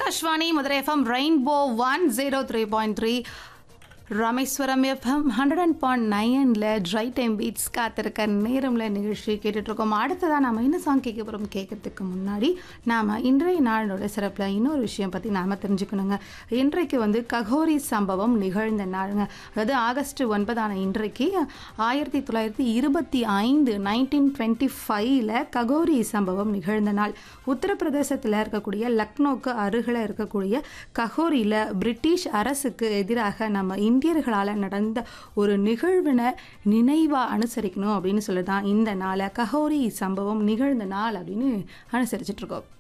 Akashvani Madurai FM rainbow one zero three point three Rameswaram FM hundred and point நைனில் drive time beats காத்திருக்க நேரம்ல நிகழ்ச்சி கேட்டுட்ருக்கோம் அடுத்ததாக நம்ம என்ன சாங் கேட்க போகிறோம் கேட்கறதுக்கு முன்னாடி நாம் இன்றைய நாளோட சிறப்பில் இன்னொரு விஷயம் பற்றி நாம் தெரிஞ்சுக்கணுங்க இன்றைக்கு வந்து ககோரி சம்பவம் நிகழ்ந்த நாளுங்க அதாவது ஆகஸ்ட் ஒன்பதான இன்றைக்கு ஆயிரத்தி தொள்ளாயிரத்தி இருபத்தி ஐந்து நைன்டீன் டுவெண்ட்டி ஃபைவ்ல ககோரி சம்பவம் நிகழ்ந்த நாள் உத்தரப்பிரதேசத்தில் இருக்கக்கூடிய லக்னோக்கு அருகில் இருக்கக்கூடிய ககோரியில் பிரிட்டிஷ் அரசுக்கு எதிராக நம்ம இந்தியர்களால் நடந்த ஒரு நிகழ்வினை நினைவாக அனுசரிக்கணும் அப்படின்னு சொல்லி தான் இந்த நாளை ககோரி சம்பவம் நிகழ்ந்த நாள் அப்படின்னு அனுசரிச்சிட்ருக்கோம்